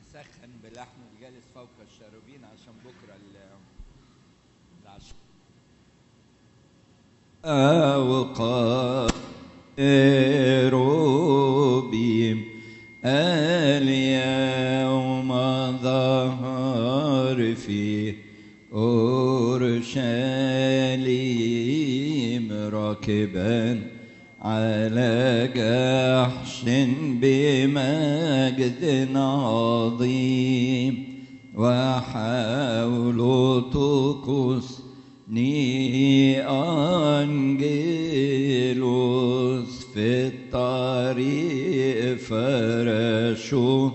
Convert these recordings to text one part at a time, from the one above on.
نسخن بلحم الجالس فوق الشاربين عشان بكره ال- العشاء وقائروبيم اليوم ظهر في أورشليم راكبا على جحش بمجد عظيم وحول طقوس ني أنجيلوس في الطريق فرشوا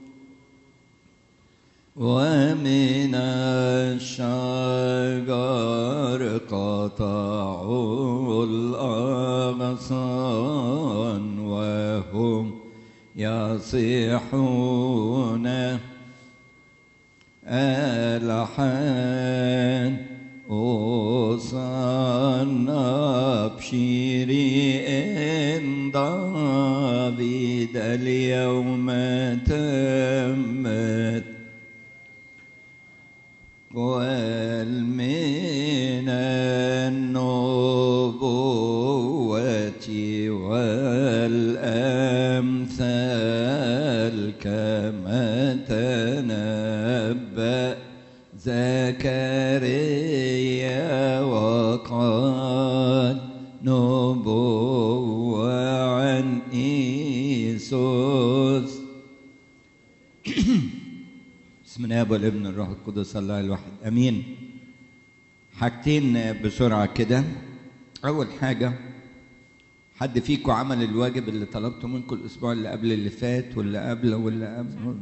ومن الشجر قطعوا الأغصان وهم يصيحون ألحان أصنع بشيري إن دافيد اليوم تمت والمن النبوة والأمثال كما تنبأ زكريا وقال نبوة عن إيسوس بسم الله والابن الروح القدس الله الواحد امين حاجتين بسرعه كده اول حاجه حد فيكم عمل الواجب اللي طلبته منكم الاسبوع اللي قبل اللي فات واللي قبله واللي قبل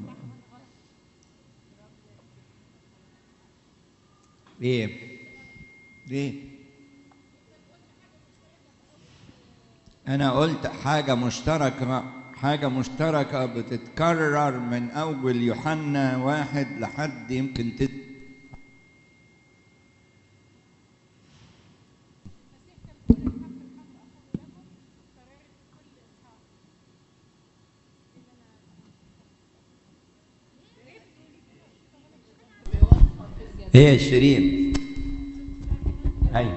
ايه ليه انا قلت حاجه مشتركه حاجه مشتركه بتتكرر من اول يوحنا واحد لحد يمكن تت ايه يا شيرين ايوه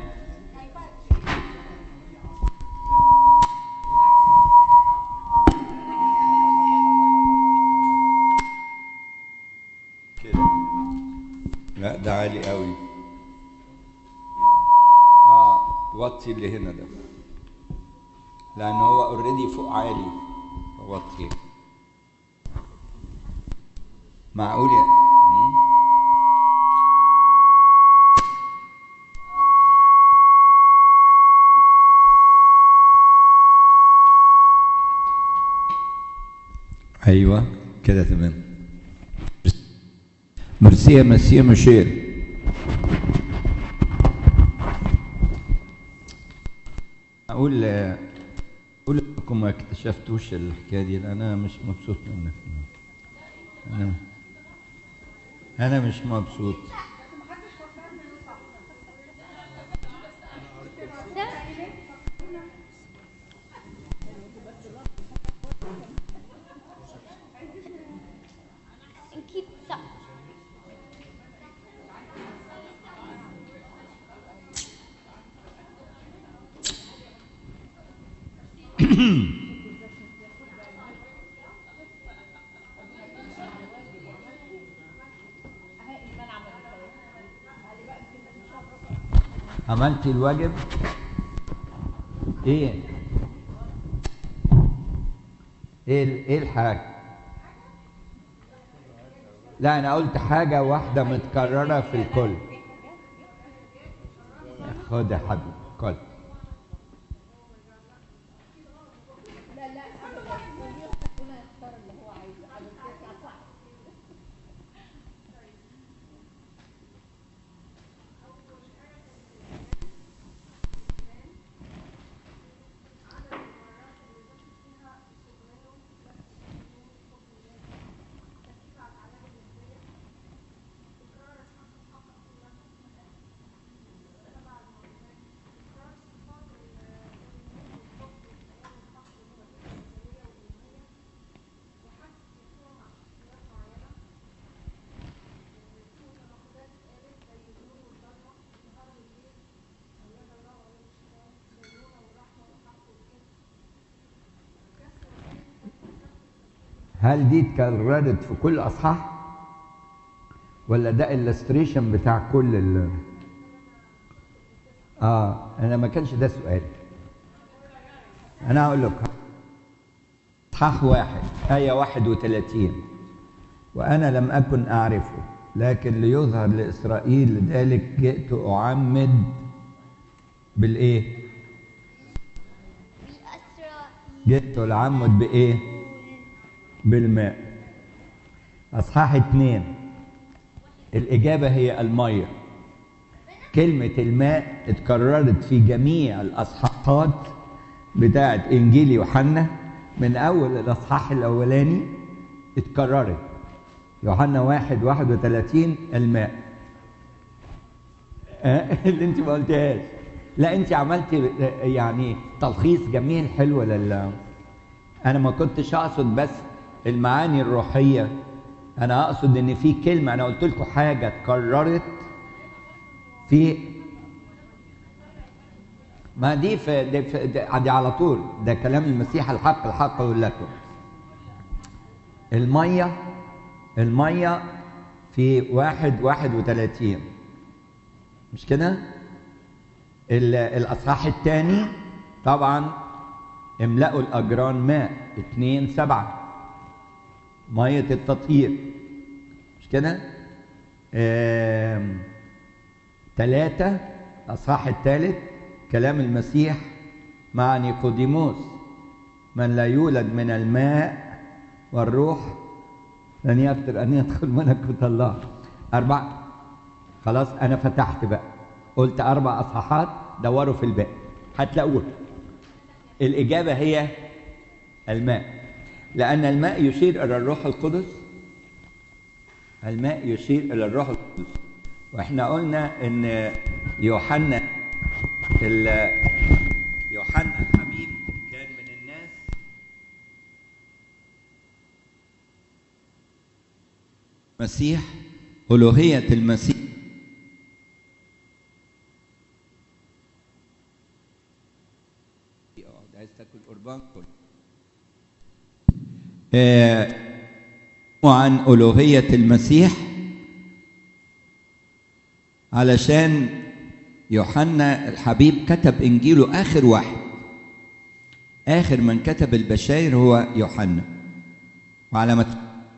كده لا ده عالي قوي اه وطي اللي هنا ده لان هو اوريدي فوق عالي وطي معقول يا مم؟ ايوه كده تمام ميرسي يا مسيا مشير اقول اقول لكم ما اكتشفتوش الحكايه دي لأن انا مش مبسوط منك انا انا مش مبسوط and keep up. عملتي الواجب ايه ايه ال- ايه الحاجه لا انا قلت حاجه واحده متكرره في الكل خد يا حبيبي كل هل دي اتكررت في كل اصحاح ولا ده illustration بتاع كل ال اه انا ما كانش ده سؤالي انا هقول لك اصحاح واحد آية واحد وثلاثين وأنا لم أكن أعرفه لكن ليظهر لإسرائيل لذلك جئت أعمد بالإيه؟ جئت أعمد بإيه؟ بالماء أصحاح اتنين الإجابة هي المية كلمة الماء اتكررت في جميع الأصحاحات بتاعة إنجيل يوحنا من أول الأصحاح الأولاني اتكررت يوحنا واحد واحد وثلاثين الماء آه، اللي انت ما قلتهاش لا انت عملت يعني تلخيص جميل حلو لل انا ما كنتش اقصد بس المعاني الروحيه انا اقصد ان في كلمه انا قلت لكم حاجه اتكررت في ما دي في دي, في دي, دي على طول ده كلام المسيح الحق الحق اقول لكم الميه الميه في واحد واحد وثلاثين مش كده ال- الاصحاح الثاني طبعا املأوا الاجران ماء اتنين سبعة مية التطهير مش كده آم، ثلاثة الأصحاح الثالث كلام المسيح مع نيقوديموس من لا يولد من الماء والروح لن يقدر أن يدخل ملكوت الله أربعة خلاص أنا فتحت بقى قلت أربع أصحاحات دوروا في الباقي هتلاقوها الإجابة هي الماء لأن الماء يشير إلى الروح القدس الماء يشير إلى الروح القدس وإحنا قلنا إن يوحنا ال- يوحنا الحبيب كان من الناس مسيح ألوهية المسيح عايز تاكل قربان كل آه، عن ألوهية المسيح علشان يوحنا الحبيب كتب إنجيله آخر واحد آخر من كتب البشاير هو يوحنا وعلى ما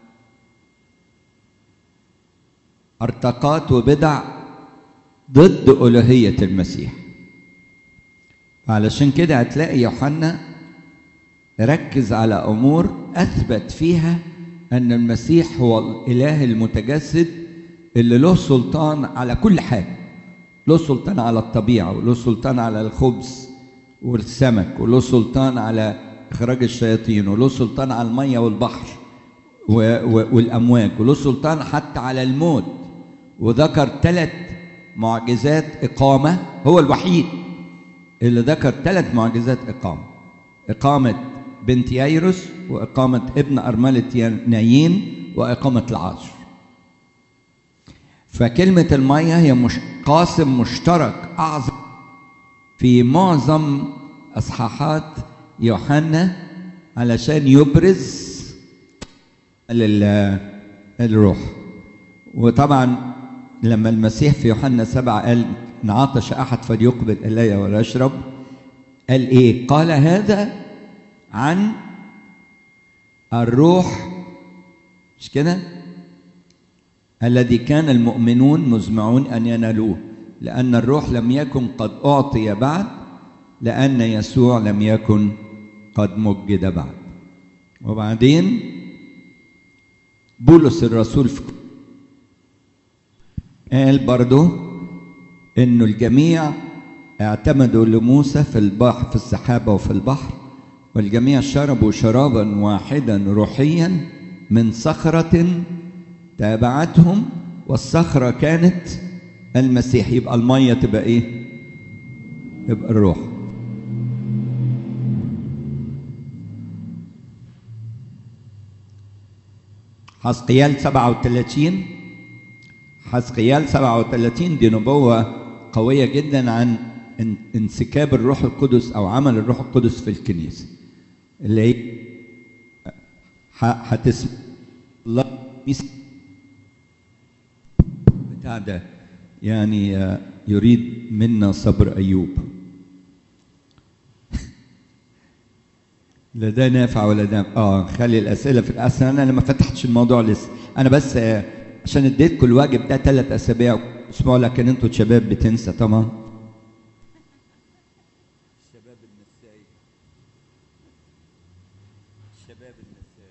ارتقات وبدع ضد ألوهية المسيح علشان كده هتلاقي يوحنا ركز على امور اثبت فيها ان المسيح هو الاله المتجسد اللي له سلطان على كل حاجه له سلطان على الطبيعه وله سلطان على الخبز والسمك وله سلطان على اخراج الشياطين وله سلطان على الميه والبحر و- و- والامواج وله سلطان حتى على الموت وذكر ثلاث معجزات اقامه هو الوحيد اللي ذكر ثلاث معجزات إقامة إقامة بنت ييروس وإقامة ابن أرملة نايين وإقامة العصر فكلمة المية هي مش قاسم مشترك أعظم في معظم أصحاحات يوحنا علشان يبرز لل- الروح وطبعا لما المسيح في يوحنا سبعة قال إن عطش أحد فليقبل إلي ولا يشرب قال إيه؟ قال هذا عن الروح مش كده؟ الذي كان المؤمنون مزمعون أن ينالوه لأن الروح لم يكن قد أعطي بعد لأن يسوع لم يكن قد مجد بعد وبعدين بولس الرسول في قال برضو انه الجميع اعتمدوا لموسى في البحر في السحابه وفي البحر والجميع شربوا شرابا واحدا روحيا من صخره تابعتهم والصخره كانت المسيح يبقى الميه تبقى ايه يبقى الروح حسقيال 37 حسقيال 37 دي نبوة قوية جدا عن ان- انسكاب الروح القدس أو عمل الروح القدس في الكنيسة اللي هي ح- هتسمع الله يس- بتاع ده يعني آه، يريد منا صبر ايوب لا ده نافع ولا ده اه خلي الاسئله في الاصل انا ما فتحتش الموضوع لسه انا بس آه، عشان اديتكم الواجب ده ثلاث اسابيع اسبوع لكن انتوا شباب بتنسى طبعا الشباب النسائي الشباب النسائي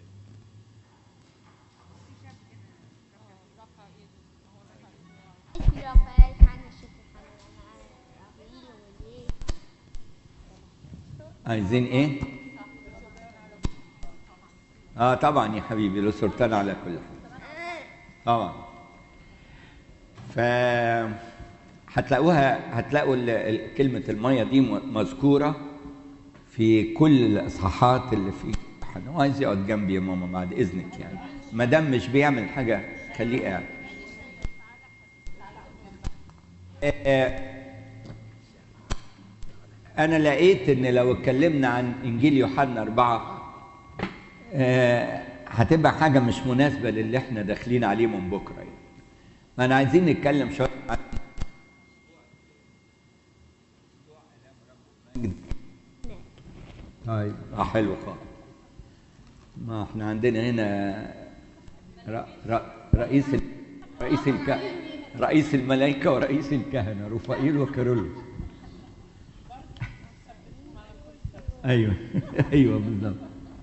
في رافائيل حنا شوف حنا انا رافائيل وليه عايزين ايه؟ اه طبعا يا حبيبي له سلطان على كل حال طبعا ف هتلاقوها هتلاقوا ال- ال- كلمة المية دي م- مذكورة في كل الإصحاحات اللي في هو عايز يقعد جنبي يا ماما بعد إذنك يعني ما دام مش بيعمل حاجة خليه قاعد آه، آه، أنا لقيت إن لو اتكلمنا عن إنجيل يوحنا أربعة آه، هتبقى حاجة مش مناسبة للي إحنا داخلين عليه من بكرة يعني. ما أنا عايزين نتكلم شوية عن طيب اه حلو خالص ما احنا عندنا هنا ر... ر... رئيس ال... رئيس الك... رئيس الملائكة ورئيس الكهنة رفائيل وكارولوس ايوه ايوه بالظبط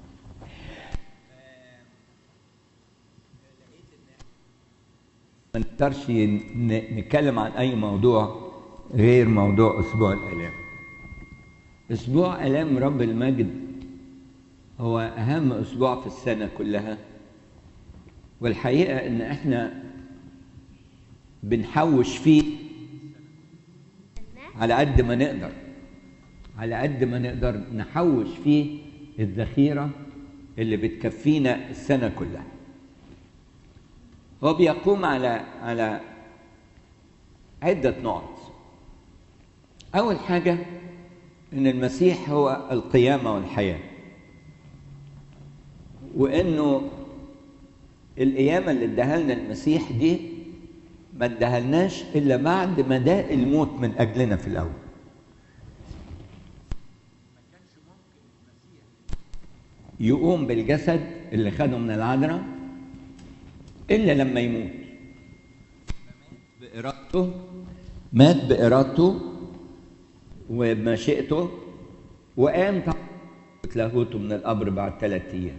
ما نقدرش ن- نتكلم عن اي موضوع غير موضوع اسبوع الالام اسبوع الام رب المجد هو اهم اسبوع في السنه كلها والحقيقه ان احنا بنحوش فيه على قد ما نقدر على قد ما نقدر نحوش فيه الذخيره اللي بتكفينا السنه كلها هو بيقوم على على عدة نقط أول حاجة إن المسيح هو القيامة والحياة وإنه القيامة اللي اداها لنا المسيح دي ما اداها لناش إلا بعد ما داء الموت من أجلنا في الأول يقوم بالجسد اللي خده من العذراء إلا لما يموت بإرادته مات بإرادته وبمشيئته وقام طبعا لاهوته من القبر بعد ثلاثة أيام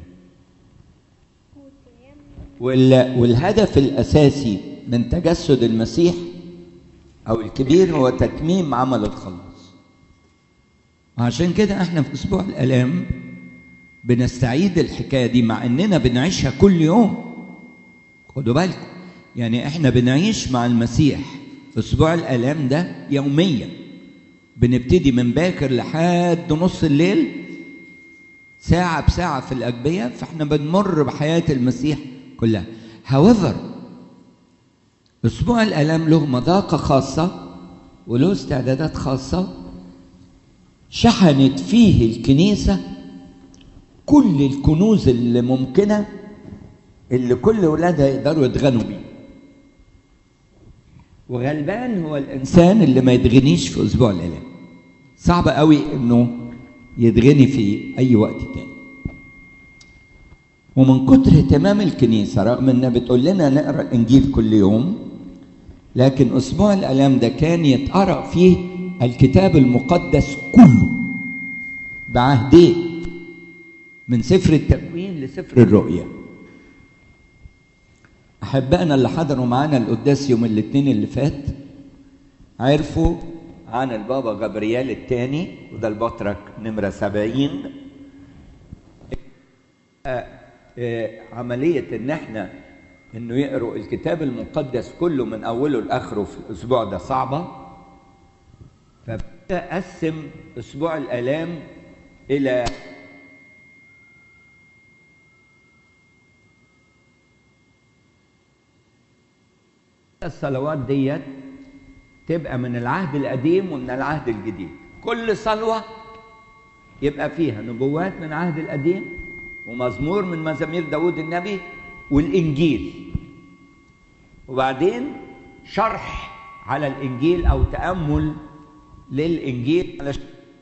وال- والهدف الأساسي من تجسد المسيح أو الكبير هو تتميم عمل الخلاص عشان كده احنا في أسبوع الآلام بنستعيد الحكاية دي مع إننا بنعيشها كل يوم خدوا بالكم يعني احنا بنعيش مع المسيح في اسبوع الالام ده يوميا بنبتدي من باكر لحد نص الليل ساعة بساعة في الأجبية فاحنا بنمر بحياة المسيح كلها however أسبوع الآلام له مذاقة خاصة وله استعدادات خاصة شحنت فيه الكنيسة كل الكنوز اللي ممكنة اللي كل ولادها يقدروا يتغنوا بيه وغلبان هو الانسان اللي ما يتغنيش في اسبوع الالام صعب قوي انه يتغني في اي وقت تاني ومن كتر اهتمام الكنيسه رغم انها بتقول لنا نقرا الانجيل كل يوم لكن اسبوع الالام ده كان يتقرا فيه الكتاب المقدس كله بعهدين من سفر التكوين لسفر الرؤيا أحبائنا اللي حضروا معانا القداس يوم الاثنين اللي فات عرفوا عن البابا جبريال الثاني وده البطرك نمرة سبعين آه، آه، عملية إن إحنا إنه يقروا الكتاب المقدس كله من أوله لآخره في الأسبوع ده صعبة فابتدى أقسم أسبوع الآلام إلى الصلوات ديت تبقى من العهد القديم ومن العهد الجديد كل صلوة يبقى فيها نبوات من العهد القديم ومزمور من مزامير داود النبي والإنجيل وبعدين شرح على الإنجيل أو تأمل للإنجيل على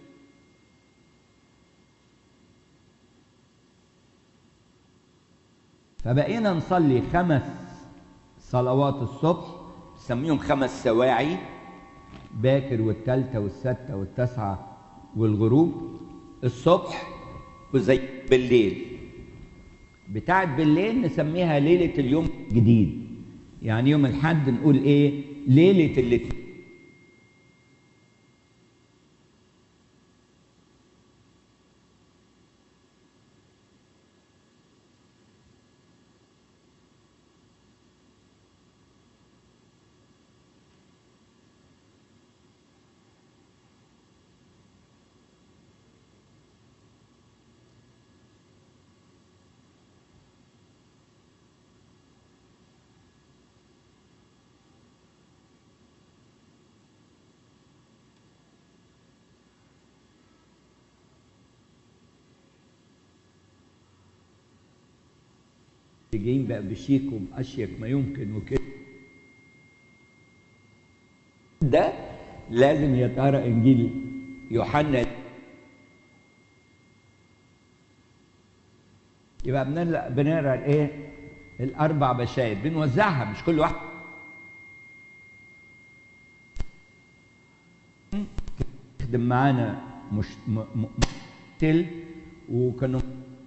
فبقينا نصلي خمس صلوات الصبح نسميهم خمس سواعي باكر والتالتة والستة والتاسعة والغروب الصبح وزي بالليل بتاعت بالليل نسميها ليلة اليوم الجديد يعني يوم الحد نقول ايه ليلة الاثنين جايين بقى بشيك وبأشيك ما يمكن وكده ده لازم يتقرا انجيل يوحنا يبقى بنقرا بنقرا الايه الاربع بشاير بنوزعها مش كل واحد خدم معانا مش م... م... مشتل وكانوا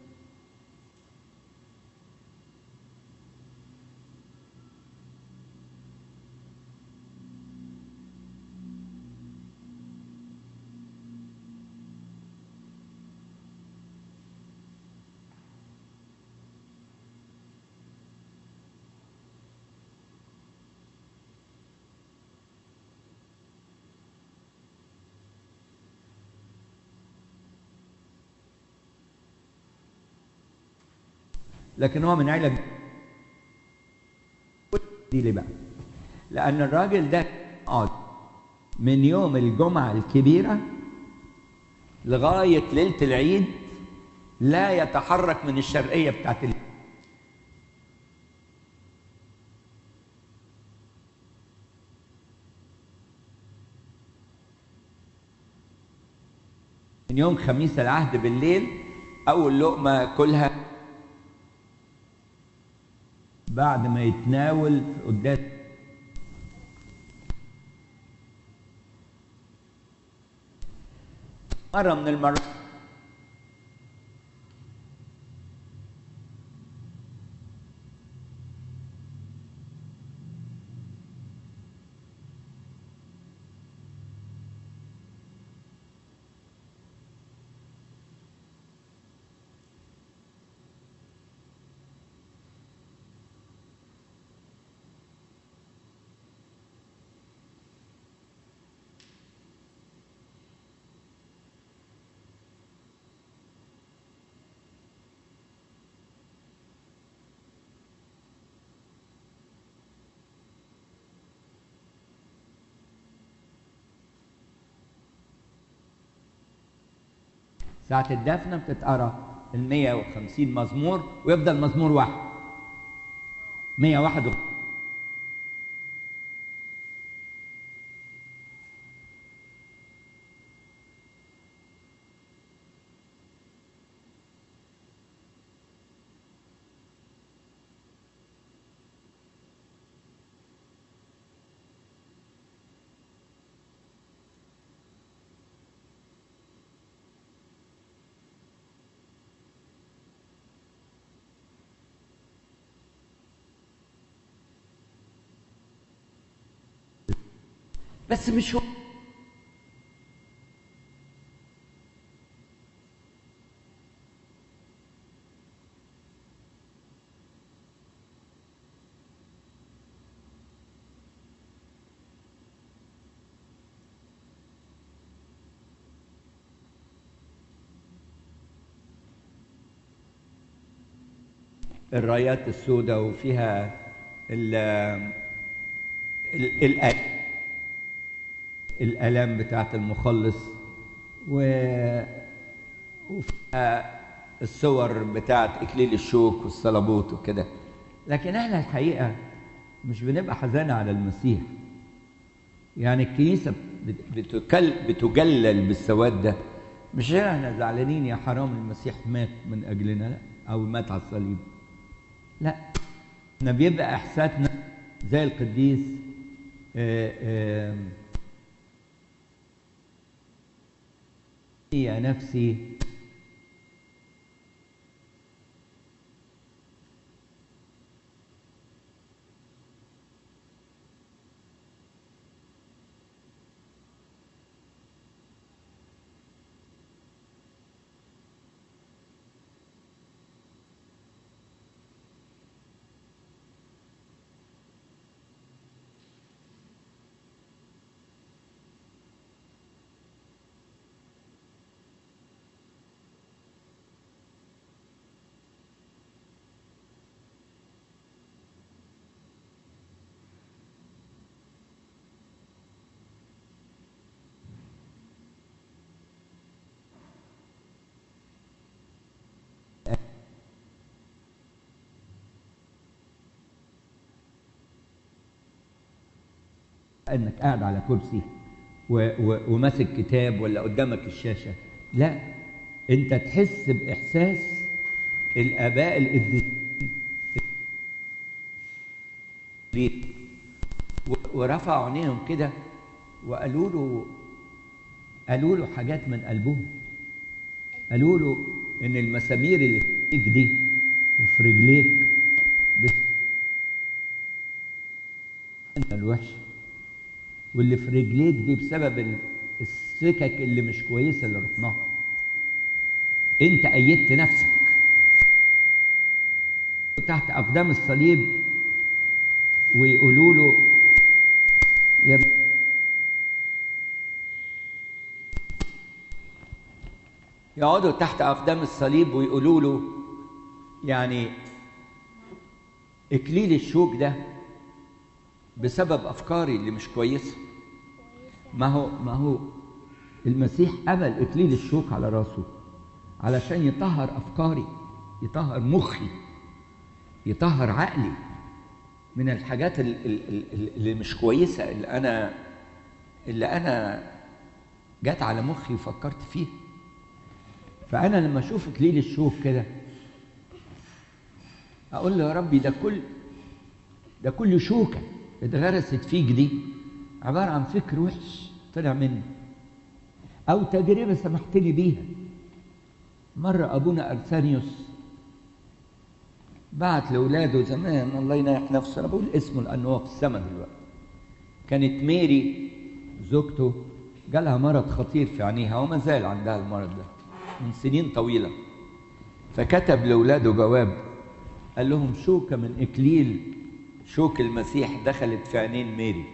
لكن هو من عيلة دي ليه بقى؟ لأن الراجل ده قعد من يوم الجمعة الكبيرة لغاية ليلة العيد لا يتحرك من الشرقية بتاعت ال... من يوم خميس العهد بالليل أول لقمة كلها بعد ما يتناول قدام مرة من المرات ساعة الدفنة بتتقرا ال 150 مزمور ويفضل مزمور واحد 101 بس مش هو الرايات السوداء وفيها ال ال ال الآلام بتاعت المخلص و وفيها الصور بتاعت اكليل الشوك والصلبوت وكده لكن احنا الحقيقه مش بنبقى حزانة على المسيح يعني الكنيسة بت- بتكل بتجلل بالسواد ده مش احنا زعلانين يا حرام المسيح مات من اجلنا لا او مات على الصليب لا احنا بيبقى احساسنا زي القديس آه، آه، يا نفسي انك قاعد على كرسي و و وماسك كتاب ولا قدامك الشاشه لا انت تحس باحساس الاباء القديسين ليه؟ و- ورفعوا عينيهم كده وقالوا له قالوا له حاجات من قلبهم قالوا له ان المسامير اللي في ايديك دي وفي رجليك بس انت الوحشه واللي في رجليك دي بسبب ال- السكك اللي مش كويسه اللي رحناها انت ايدت نفسك تحت اقدام الصليب ويقولوا له يا ب... يقعدوا تحت اقدام الصليب ويقولوا له يعني اكليل الشوك ده بسبب افكاري اللي مش كويسه ما هو ما هو المسيح قبل اكليل الشوك على راسه علشان يطهر افكاري يطهر مخي يطهر عقلي من الحاجات ال- ال- ال- اللي مش كويسه اللي انا اللي انا جت على مخي وفكرت فيها فانا لما اشوف اكليل الشوك كده اقول له يا ربي ده كل ده كل شوكه اتغرست فيك دي عباره عن فكر وحش طلع مني او تجربه سمحت لي بيها مره ابونا ارسانيوس بعت لاولاده زمان الله ينيح نفسه انا بقول اسمه لانه هو في السما دلوقتي كانت ميري زوجته جالها مرض خطير في عينيها وما زال عندها المرض ده من سنين طويله فكتب لاولاده جواب قال لهم شوكه من اكليل شوك المسيح دخلت في عينين ميري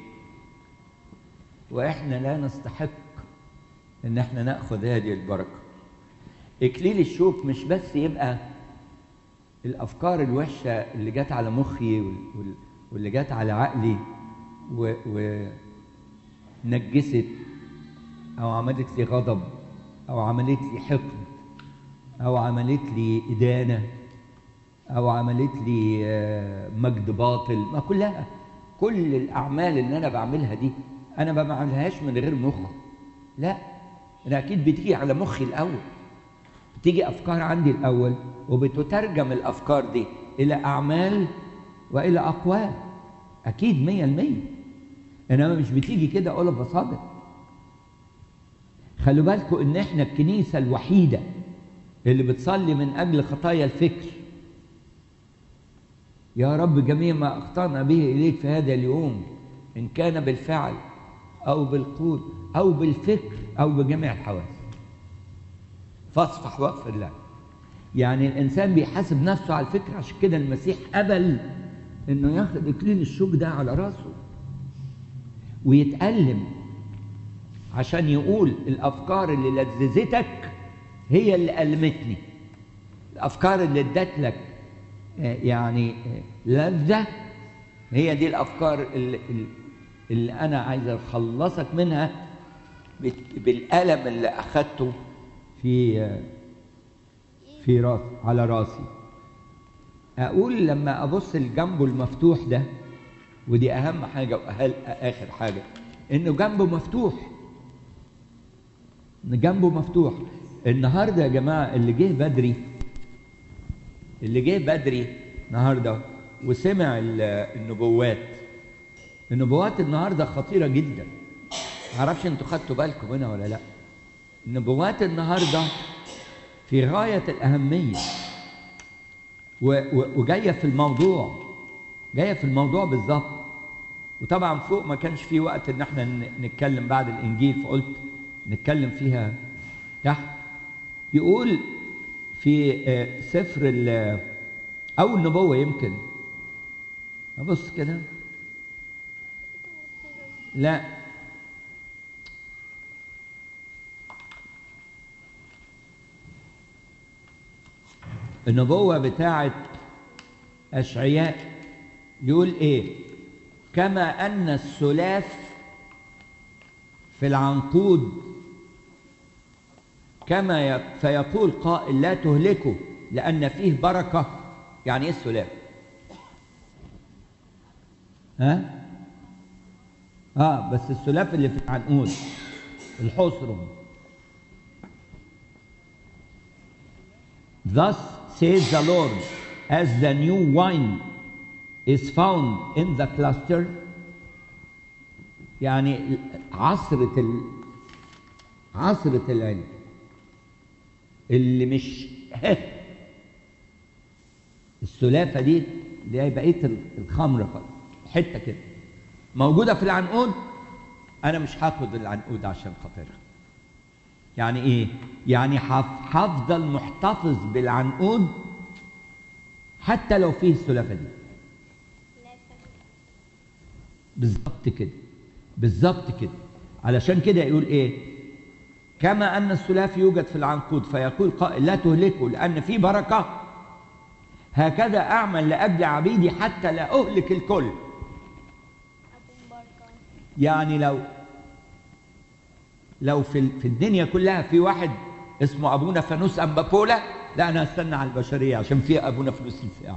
واحنا لا نستحق ان احنا ناخذ هذه البركه اكليل الشوك مش بس يبقى الافكار الوحشه اللي جت على مخي وال- وال- واللي جت على عقلي و- ونجست او عملت لي غضب او عملت لي حقد او عملت لي ادانه او عملت لي آه، مجد باطل ما كلها كل الاعمال اللي انا بعملها دي انا ما بعملهاش من غير مخ لا انا اكيد بتيجي على مخي الاول بتيجي افكار عندي الاول وبتترجم الافكار دي الى اعمال والى اقوال اكيد مية المية انما مش بتيجي كده اقولها ببساطه خلوا بالكم ان احنا الكنيسه الوحيده اللي بتصلي من اجل خطايا الفكر يا رب جميع ما اخطانا به اليك في هذا اليوم ان كان بالفعل او بالقول او بالفكر او بجميع الحواس فاصفح واغفر له يعني الانسان بيحاسب نفسه على الفكر عشان كده المسيح قبل انه ياخد اكليل الشوك ده على راسه ويتألم عشان يقول الافكار اللي لذذتك هي اللي ألمتني الافكار اللي ادت لك آه، يعني آه، لذة هي دي الافكار اللي, اللي انا عايز اخلصك منها بت- بالالم اللي اخدته في آه، في راس على راسي اقول لما ابص لجنبه المفتوح ده ودي اهم حاجه واهل اخر حاجه انه جنبه مفتوح ان جنبه مفتوح النهارده يا جماعه اللي جه بدري اللي جه بدري النهارده وسمع ال- النبوات النبوات النهارده خطيره جدا معرفش انتوا خدتوا بالكم منها ولا لا النبوات النهارده في غايه الاهميه و- و- وجايه في الموضوع جايه في الموضوع بالظبط وطبعا فوق ما كانش في وقت ان احنا ن- نتكلم بعد الانجيل فقلت نتكلم فيها تحت يقول في آه، سفر ال- او النبوه يمكن ابص كده لا النبوة بتاعت أشعياء يقول إيه كما أن السلاف في العنقود كما ي- فيقول قائل لا تهلكه لأن فيه بركة يعني إيه السلاف ها اه بس السلاف اللي في العنقود الحصرم Thus says the Lord, as the new wine is found in the cluster, يعني عصرة ال... عصرة العلم اللي مش هه السلافة دي اللي هي بقية ال- الخمر خالص حتة كده موجودة في العنقود أنا مش هاخد العنقود عشان خاطرها يعني ايه يعني هف- هفضل محتفظ بالعنقود حتى لو فيه السلافه دي لا تفهم. بالظبط كده بالظبط كده علشان كده يقول ايه كما ان السلاف يوجد في العنقود فيقول قائل لا تهلكه لان في بركه هكذا اعمل لاجل عبيدي حتى لا اهلك الكل أكون بركة يعني لو لو في ال- في الدنيا كلها في واحد اسمه ابونا فانوس امبابولا لا انا هستنى على البشريه عشان في ابونا فانوس الفئه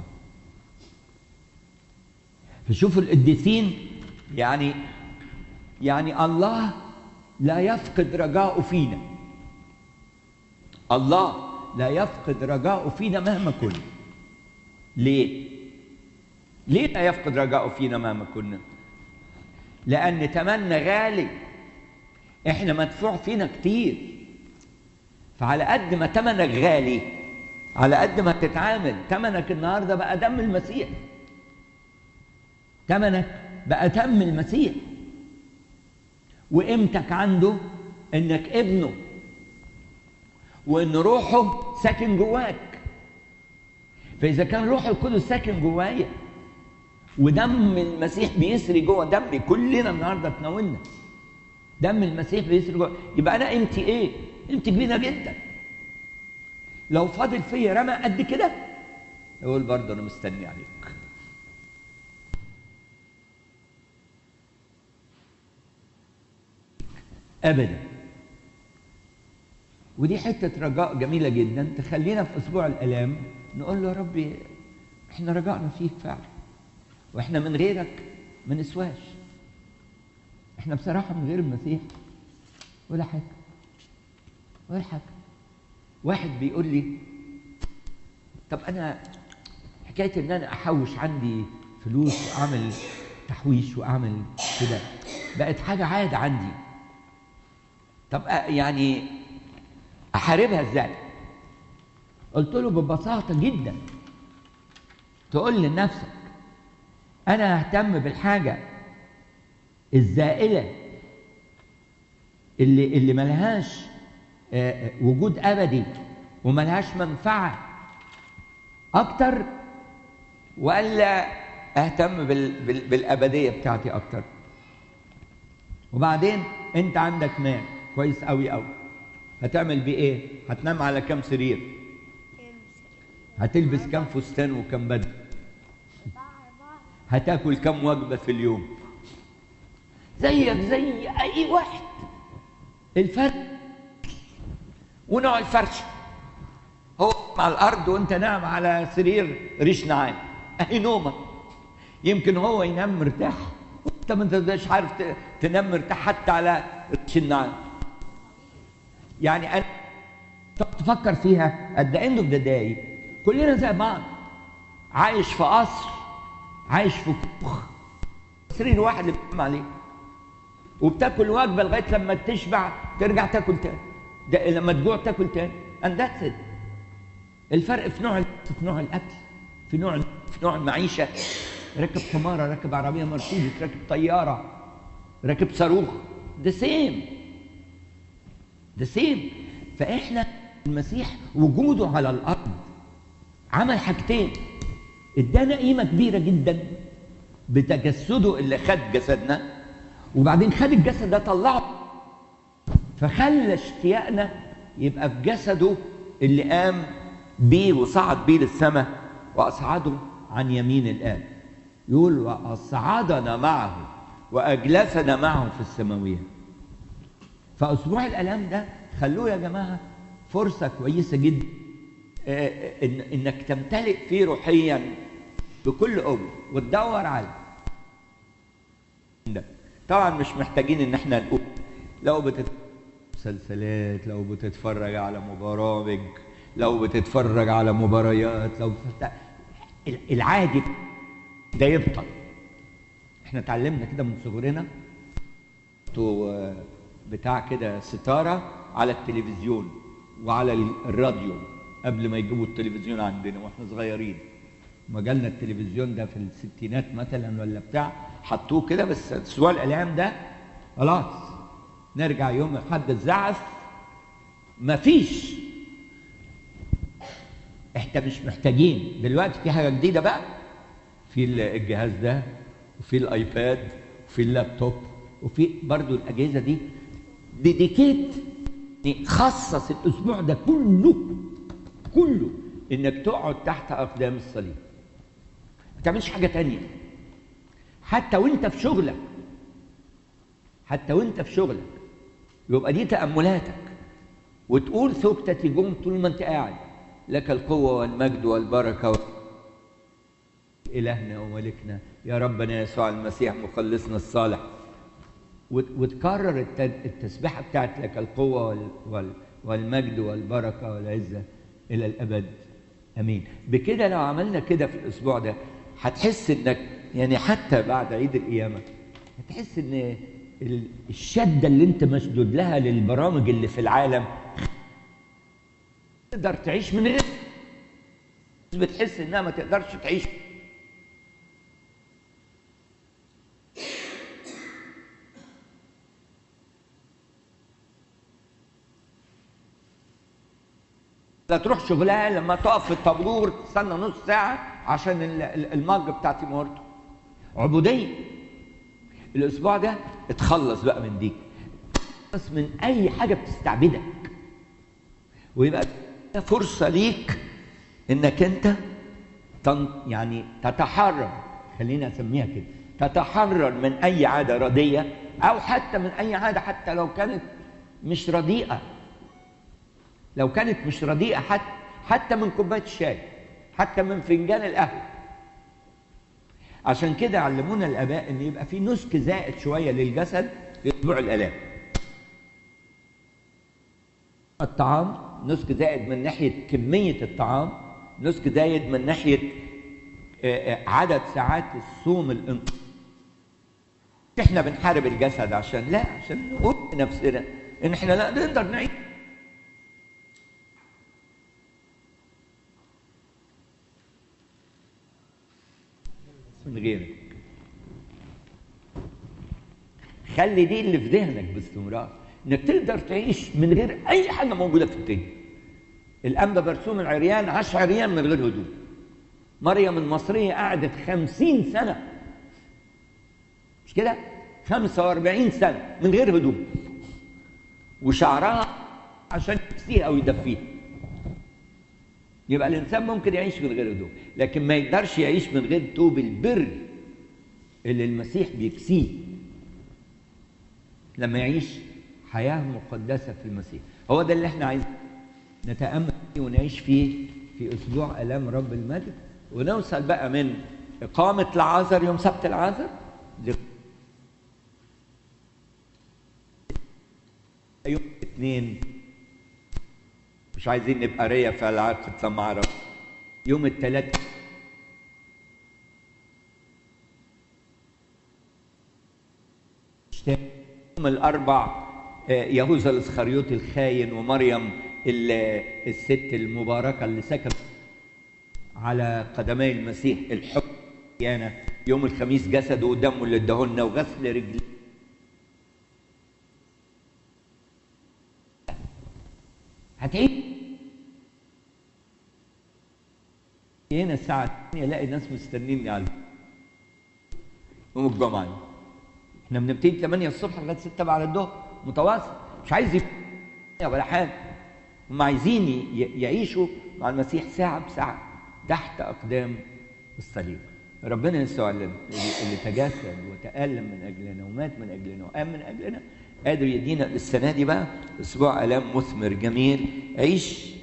فشوفوا القديسين يعني يعني الله لا يفقد رجاءه فينا الله لا يفقد رجاءه فينا مهما كنا ليه ليه لا يفقد رجاءه فينا مهما كنا لأن تمنى غالي احنا مدفوع فينا كتير فعلى قد ما تمنك غالي على قد ما تتعامل تمنك النهارده بقى دم المسيح تمنك بقى دم المسيح وقيمتك عنده انك ابنه وان روحه ساكن جواك فاذا كان روح القدس ساكن جوايا ودم المسيح بيسري جوه دمي كلنا النهارده اتناولنا دم المسيح بيسري جوه يبقى انا قيمتي ايه؟ قيمتي كبيره جدا لو فاضل فيا رمى قد كده يقول برضه انا مستني عليك ابدا ودي حته رجاء جميله جدا تخلينا في اسبوع الالام نقول له يا ربي احنا رجعنا فيك فعلا واحنا من غيرك ما نسواش احنا بصراحه من غير المسيح ولا حاجه ولا حاجه واحد بيقول لي طب انا حكايه ان انا احوش عندي فلوس واعمل تحويش واعمل كده بقت حاجه عاده عندي طب أ- يعني احاربها ازاي قلت له ببساطه جدا تقول لنفسك انا اهتم بالحاجه الزائله اللي اللي ملهاش آه، آه، وجود ابدي وملهاش منفعه اكتر ولا اهتم بال بال بالابديه بتاعتي اكتر وبعدين انت عندك مال كويس قوي قوي هتعمل بيه ايه هتنام على كام سرير هتلبس كام فستان وكام بدله أربعة أربعة هتاكل كم وجبة في اليوم زيك زي أي واحد الفرق ونوع الفرشة هو على الارض وانت نام على سرير ريش نعام اهي نومك يمكن هو ينام مرتاح انت ما انتش عارف ت- تنام مرتاح حتى على ريش النعام يعني انا تقعد تفكر فيها قد اند اوف ذا داي كلنا زي بعض عايش في قصر عايش في كوخ سرير واحد اللي بتنام عليه وبتاكل وجبه لغايه لما تشبع ترجع تاكل تاني ده لما تجوع تاكل تاني and that's it الفرق في نوع في نوع الاكل في نوع في نوع المعيشه راكب حماره راكب عربيه مرسيدس راكب طياره راكب صاروخ ده سيم ده سيم فاحنا المسيح وجوده على الارض عمل حاجتين ادانا قيمه كبيره جدا بتجسده اللي خد جسدنا وبعدين خد الجسد ده طلعه فخلى اشتياقنا يبقى في جسده اللي قام بيه وصعد بيه للسماء واصعده عن يمين الاب يقول واصعدنا معه واجلسنا معه في السماويات فاسبوع الالام ده خلوه يا جماعه فرصه كويسه جدا آه، إن انك تمتلئ فيه روحيا بكل قوه وتدور على ده طبعا مش محتاجين ان احنا نقول لو بتت مسلسلات لو بتتفرج على برامج لو بتتفرج على مباريات لو بتت... العادي ده يبطل احنا اتعلمنا كده من صغرنا تو بتاع كده ستاره على التلفزيون وعلى الراديو قبل ما يجيبوا التلفزيون عندنا واحنا صغيرين ما جالنا التلفزيون ده في الستينات مثلا ولا بتاع حطوه كده بس اسبوع الاعلام ده خلاص نرجع يوم حد الزعف مفيش احنا مش محتاجين دلوقتي في حاجه جديده بقى في الجهاز ده وفي الايباد وفي اللابتوب وفي برضو الاجهزه دي ديديكيت خصص الاسبوع ده كله كله انك تقعد تحت اقدام الصليب ما تعملش حاجه تانية حتى وانت في شغلك حتى وانت في شغلك يبقى دي تاملاتك وتقول ثبتة جم طول ما انت قاعد لك القوه والمجد والبركه و... الهنا وملكنا يا ربنا يسوع المسيح مخلصنا الصالح وت- وتكرر الت- التسبيحه بتاعت لك القوه وال- وال- والمجد والبركه والعزه الى الابد امين بكده لو عملنا كده في الاسبوع ده هتحس انك يعني حتى بعد عيد القيامه هتحس ان ال- الشده اللي انت مشدود لها للبرامج اللي في العالم تقدر تعيش من غير بتحس انها ما تقدرش تعيش لا تروح شغلها لما تقف في الطابور تستنى نص ساعة عشان ال- ال- المج بتاع تيمورتو عبودية الأسبوع ده اتخلص بقى من دي اتخلص من أي حاجة بتستعبدك ويبقى ده فرصة ليك إنك أنت تن يعني تتحرر خلينا أسميها كده تتحرر من أي عادة ردية أو حتى من أي عادة حتى لو كانت مش رديئة لو كانت مش رديئة حتى حتى من كوباية الشاي حتى من فنجان القهوة عشان كده علمونا الآباء إن يبقى في نسك زائد شوية للجسد في أسبوع الآلام الطعام نسك زائد من ناحية كمية الطعام نسك زائد من ناحية آه، آه، عدد ساعات الصوم الانت احنا بنحارب الجسد عشان لا عشان نقول لنفسنا ان احنا لا نقدر نعيش من غيرك خلي دي اللي في ذهنك باستمرار انك تقدر تعيش من غير اي حاجه موجوده في الدنيا الانبا برسوم العريان عاش عريان من غير هدوء مريم المصريه قعدت خمسين سنه مش كده خمسة واربعين سنة من غير هدوء وشعرها عشان يكسيها أو يدفيها يبقى الإنسان ممكن يعيش من غير هدوء لكن ما يقدرش يعيش من غير توب البر اللي المسيح بيكسيه لما يعيش حياة مقدسة في المسيح هو ده اللي احنا عايزين نتأمل فيه ونعيش فيه في اسبوع الام رب المجد ونوصل بقى من اقامه العازر يوم سبت العازر ل- يوم الاثنين مش عايزين نبقى ريا في العقد لما اعرف يوم الثلاث يوم الاربع آه، يهوذا الاسخريوطي الخاين ومريم ال- الست المباركه اللي سكت على قدمي المسيح الحب يعني يوم الخميس جسده ودمه اللي اداهولنا وغسل رجليه هتعيد هنا الساعة 8 الاقي ناس مستنيني على يوم الجمعة دي. احنا بنبتدي 8 الصبح لغاية 6 بعد الظهر متواصل مش عايز يف- ولا حاجة هم عايزين ي- يعيشوا مع المسيح ساعة بساعة تحت أقدام الصليب ربنا يسوع اللي اللي تجسد وتألم من أجلنا ومات من أجلنا وقام من أجلنا قادر يدينا السنة دي بقى أسبوع آلام مثمر جميل عيش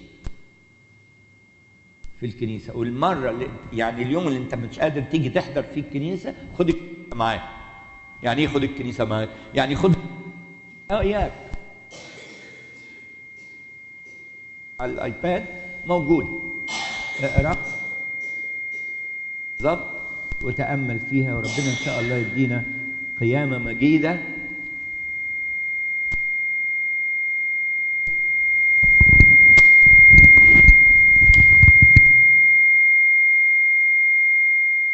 في الكنيسة والمرة اللي يعني اليوم اللي أنت مش قادر تيجي تحضر فيه الكنيسة خد الكنيسة معاك يعني إيه خد الكنيسة معاك؟ يعني خد اه إياك على الايباد موجوده اقرا بالظبط وتامل فيها وربنا ان شاء الله يدينا قيامه مجيده